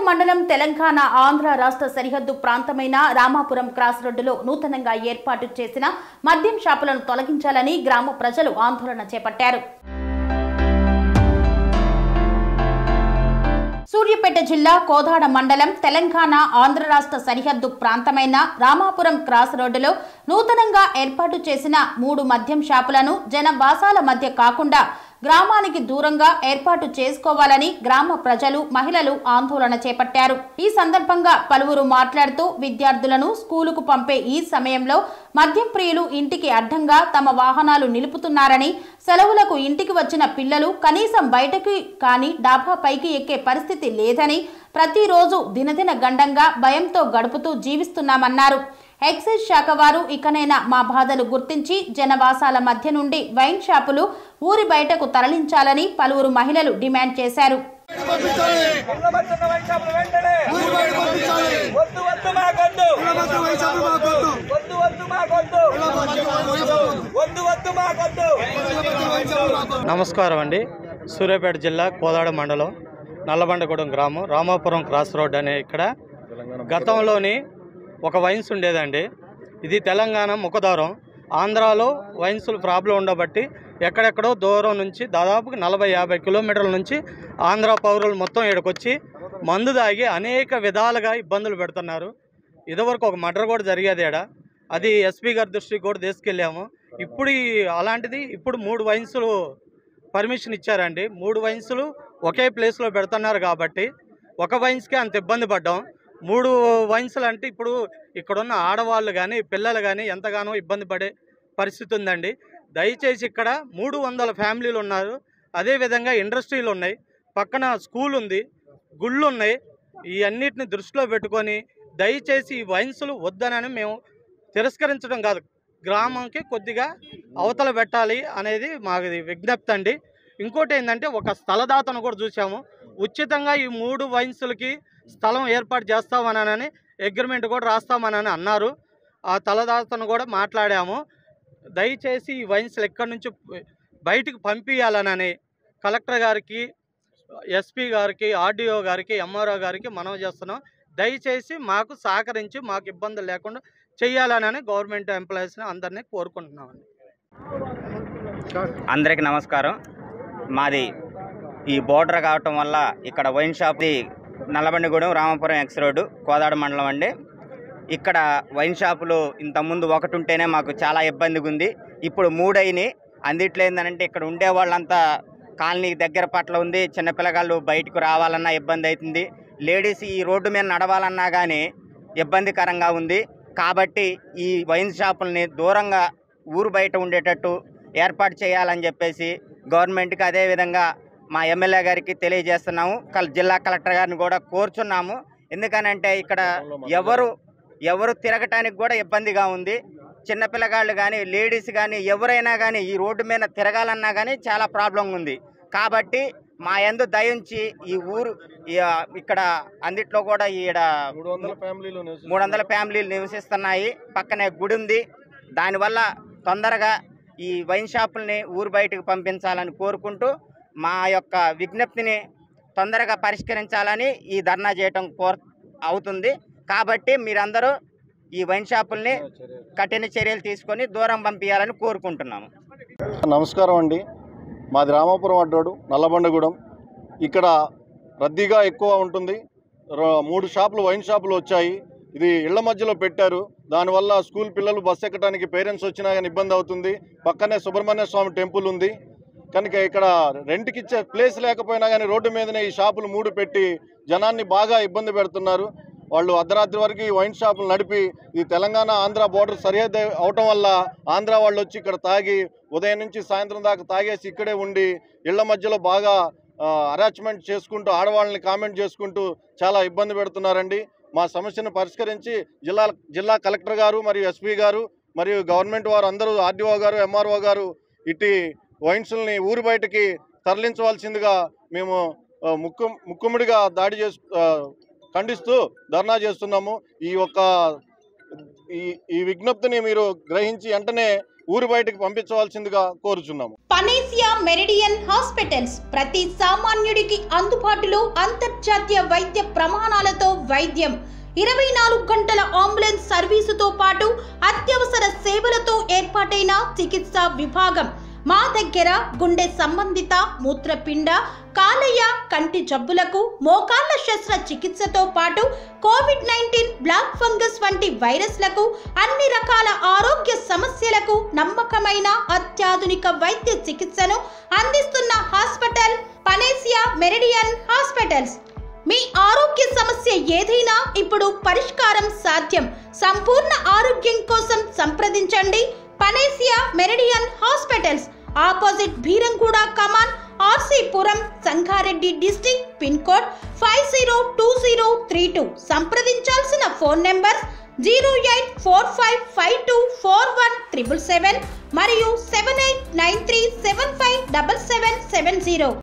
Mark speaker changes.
Speaker 1: మండలం తెలంగాణ ఆంధ్ర రాష్ట్ర సరిహద్దు ప్రాంతమైన రామాపురం క్రాస్ రోడ్డులో నూతనంగా ఏర్పాటు చేసిన మద్యం షాపులను తొలగించాలని గ్రామ ప్రజలు ఆందోళన చేపట్టారు సూర్యాపేట జిల్లా కోదాడ మండలం తెలంగాణ ఆంధ్ర రాష్ట్ర సరిహద్దు ప్రాంతమైన రామాపురం క్రాస్ రోడ్డులో నూతనంగా ఏర్పాటు చేసిన మూడు మద్యం షాపులను జనవాసాల మధ్య కాకుండా గ్రామానికి దూరంగా ఏర్పాటు చేసుకోవాలని గ్రామ ప్రజలు మహిళలు ఆందోళన చేపట్టారు ఈ సందర్భంగా పలువురు మాట్లాడుతూ విద్యార్థులను స్కూలుకు పంపే ఈ సమయంలో మద్యం ప్రియులు ఇంటికి అడ్డంగా తమ వాహనాలు నిలుపుతున్నారని సెలవులకు ఇంటికి వచ్చిన పిల్లలు కనీసం బయటకి కానీ డాబా పైకి ఎక్కే పరిస్థితి లేదని ప్రతిరోజు దినదిన గండంగా భయంతో గడుపుతూ జీవిస్తున్నామన్నారు ఎక్సైజ్ శాఖ వారు ఇకనైనా మా బాధలు గుర్తించి జనవాసాల మధ్య నుండి వైన్ షాపులు ఊరి బయటకు తరలించాలని పలువురు మహిళలు డిమాండ్ చేశారు
Speaker 2: ఉండబడుతున్న వైషాపులు వెంటనే వద్దు వద్దు మాకొద్దు వద్దు వద్దు మాకొద్దు వద్దు వద్దు మాకొద్దు
Speaker 3: నమస్కారం అండి సూర్యాపేట జిల్లా కోదాడ మండలం నల్లబండగూడెం గ్రామం రామాపురం క్రాస్ రోడ్ అనే ఇక్కడ గతంలోని ఒక వైన్స్ ఉండేదండి ఇది తెలంగాణ ముఖద్వారం ఆంధ్రాలో వైన్స్లు ప్రాబ్లం ఉండబట్టి ఎక్కడెక్కడో దూరం నుంచి దాదాపు నలభై యాభై కిలోమీటర్ల నుంచి ఆంధ్ర పౌరులు మొత్తం ఇక్కడికొచ్చి మందు తాగి అనేక విధాలుగా ఇబ్బందులు పెడుతున్నారు ఇదివరకు ఒక మర్డర్ కూడా జరిగేది ఈడ అది ఎస్పీ గారి దృష్టికి కూడా తీసుకెళ్ళాము ఇప్పుడు ఈ అలాంటిది ఇప్పుడు మూడు వైన్సులు పర్మిషన్ ఇచ్చారండి మూడు వైన్సులు ఒకే ప్లేస్లో పెడుతున్నారు కాబట్టి ఒక వైన్స్కే అంత ఇబ్బంది పడ్డాం మూడు వైన్సులు అంటే ఇప్పుడు ఇక్కడున్న ఆడవాళ్ళు కానీ పిల్లలు కానీ ఎంతగానో ఇబ్బంది పడే పరిస్థితి ఉందండి దయచేసి ఇక్కడ మూడు వందల ఫ్యామిలీలు ఉన్నారు అదేవిధంగా ఇండస్ట్రీలు ఉన్నాయి పక్కన స్కూల్ ఉంది గుళ్ళు ఉన్నాయి ఈ అన్నిటిని దృష్టిలో పెట్టుకొని దయచేసి ఈ వైన్సులు వద్దనని మేము తిరస్కరించడం కాదు గ్రామంకి కొద్దిగా అవతల పెట్టాలి అనేది మాది విజ్ఞప్తి అండి ఇంకోటి ఏంటంటే ఒక స్థలదాతను కూడా చూసాము ఉచితంగా ఈ మూడు వైన్సులకి స్థలం ఏర్పాటు చేస్తామనని అగ్రిమెంట్ కూడా రాస్తామనని అన్నారు ఆ తలదాతను కూడా మాట్లాడాము దయచేసి ఈ వైన్స్లు ఎక్కడి నుంచి బయటికి పంపించాలనని కలెక్టర్ గారికి ఎస్పీ గారికి ఆర్డీఓ గారికి ఎంఆర్ఓ గారికి మనవి చేస్తున్నాం దయచేసి మాకు సహకరించి మాకు ఇబ్బందులు లేకుండా చేయాలనని గవర్నమెంట్ ఎంప్లాయీస్ని అందరినీ కోరుకుంటున్నామండి
Speaker 4: అందరికి నమస్కారం మాది ఈ బోర్డర్ కావటం వల్ల ఇక్కడ వైన్ షాప్ది నల్లబండిగూడెం రామాపురం ఎక్స్ రోడ్డు కోదాడ మండలం అండి ఇక్కడ వైన్ షాపులు ఇంతకుముందు ఒకటి ఉంటేనే మాకు చాలా ఇబ్బందిగా ఉంది ఇప్పుడు మూడైనాయి అందిట్లో ఏంటంటే ఇక్కడ ఉండే వాళ్ళంతా కాలనీ దగ్గర పట్ల ఉంది చిన్నపిల్లగాళ్ళు బయటకు రావాలన్నా ఇబ్బంది అవుతుంది లేడీస్ ఈ రోడ్డు మీద నడవాలన్నా కానీ ఇబ్బందికరంగా ఉంది కాబట్టి ఈ వైన్ షాపుల్ని దూరంగా ఊరు బయట ఉండేటట్టు ఏర్పాటు చేయాలని చెప్పేసి గవర్నమెంట్కి అదేవిధంగా మా ఎమ్మెల్యే గారికి తెలియజేస్తున్నాము కల్ జిల్లా కలెక్టర్ గారిని కూడా కోరుచున్నాము ఎందుకనంటే ఇక్కడ ఎవరు ఎవరు తిరగటానికి కూడా ఇబ్బందిగా ఉంది చిన్నపిల్లగాళ్ళు కానీ లేడీస్ కానీ ఎవరైనా కానీ ఈ రోడ్డు మీద తిరగాలన్నా కానీ చాలా ప్రాబ్లం ఉంది కాబట్టి మా యందు దయించి ఈ ఊరు ఈ, ఆ, ఇక్కడ అందిట్లో కూడా ఈడ
Speaker 5: మూడు వందల ఫ్యామిలీలు
Speaker 4: మూడు వందల ఫ్యామిలీలు నివసిస్తున్నాయి పక్కనే గుడి ఉంది దానివల్ల తొందరగా ఈ వైన్ షాపుల్ని ఊరు బయటకు పంపించాలని కోరుకుంటూ మా యొక్క విజ్ఞప్తిని తొందరగా పరిష్కరించాలని ఈ ధర్నా చేయటం కోర్ అవుతుంది కాబట్టి మీరందరూ ఈ వైన్ షాపుల్ని కఠిన చర్యలు తీసుకొని దూరం పంపించాలని కోరుకుంటున్నాము
Speaker 5: నమస్కారం అండి మాది రామాపురం అడ్డోడు నల్లబండగూడెం ఇక్కడ రద్దీగా ఎక్కువ ఉంటుంది ర- మూడు షాపులు వైన్ షాపులు వచ్చాయి ఇది ఇళ్ల మధ్యలో పెట్టారు దానివల్ల స్కూల్ పిల్లలు బస్ ఎక్కడానికి పేరెంట్స్ వచ్చినా కానీ ఇబ్బంది అవుతుంది పక్కనే సుబ్రహ్మణ్య స్వామి టెంపుల్ ఉంది కనుక ఇక్కడ రెంట్కి ఇచ్చే ప్లేస్ లేకపోయినా కానీ రోడ్డు మీదనే ఈ షాపులు మూడు పెట్టి జనాన్ని బాగా ఇబ్బంది పెడుతున్నారు వాళ్ళు అర్ధరాత్రి వరకు ఈ వైన్ షాపులు నడిపి ఇది తెలంగాణ ఆంధ్ర బోర్డర్ సరిహద్దు అవటం వల్ల ఆంధ్ర వాళ్ళు వచ్చి ఇక్కడ తాగి ఉదయం నుంచి సాయంత్రం దాకా తాగేసి ఇక్కడే ఉండి ఇళ్ల మధ్యలో బాగా అరాచ్మెంట్ చేసుకుంటూ ఆడవాళ్ళని కామెంట్ చేసుకుంటూ చాలా ఇబ్బంది పెడుతున్నారండి మా సమస్యను పరిష్కరించి జిల్లా జిల్లా కలెక్టర్ గారు మరియు ఎస్పీ గారు మరియు గవర్నమెంట్ వారు అందరూ ఆర్డీఓ గారు ఎంఆర్ఓ గారు ఇట్టి వైన్స్ని ఊరి బయటికి తరలించవలసిందిగా మేము ఆ, ముక్కు ముక్కుముడిగా దాడి చేసు ఆ, ఖండిస్తూ ధర్నా చేస్తున్నాము ఈ యొక్క ఈ ఈ విజ్ఞప్తిని మీరు గ్రహించి వెంటనే ఊరి బయటకు పంపించవలసిందిగా కోరుచున్నాము
Speaker 1: పనేసియా మెరిడియన్ హాస్పిటల్స్ ప్రతి సామాన్యుడికి అందుబాటులో అంతర్జాతీయ వైద్య ప్రమాణాలతో వైద్యం ఇరవై నాలుగు గంటల అంబులెన్స్ సర్వీసుతో పాటు అత్యవసర సేవలతో ఏర్పాటైన చికిత్సా విభాగం మా దగ్గర గుండె సంబంధిత మూత్రపిండ కాలేయ కంటి జబ్బులకు మోకాళ్ల శస్త్ర చికిత్సతో పాటు కోవిడ్ నైన్టీన్ బ్లాక్ ఫంగస్ వంటి వైరస్లకు అన్ని రకాల ఆరోగ్య సమస్యలకు నమ్మకమైన అత్యాధునిక వైద్య చికిత్సను అందిస్తున్న హాస్పిటల్ పనేసియా మెరిడియన్ హాస్పిటల్స్ మీ ఆరోగ్య సమస్య ఏదైనా ఇప్పుడు పరిష్కారం సాధ్యం సంపూర్ణ ఆరోగ్యం కోసం సంప్రదించండి Panacea Meridian hospitals opposite Bheeramguda Kaman RC Puram Sangareddy district pin code five zero two zero three two సంప్రదించాల్సిన phone number zero eight four five five two four one triple seven మరియు seven eight nine three seven five double seven seven zero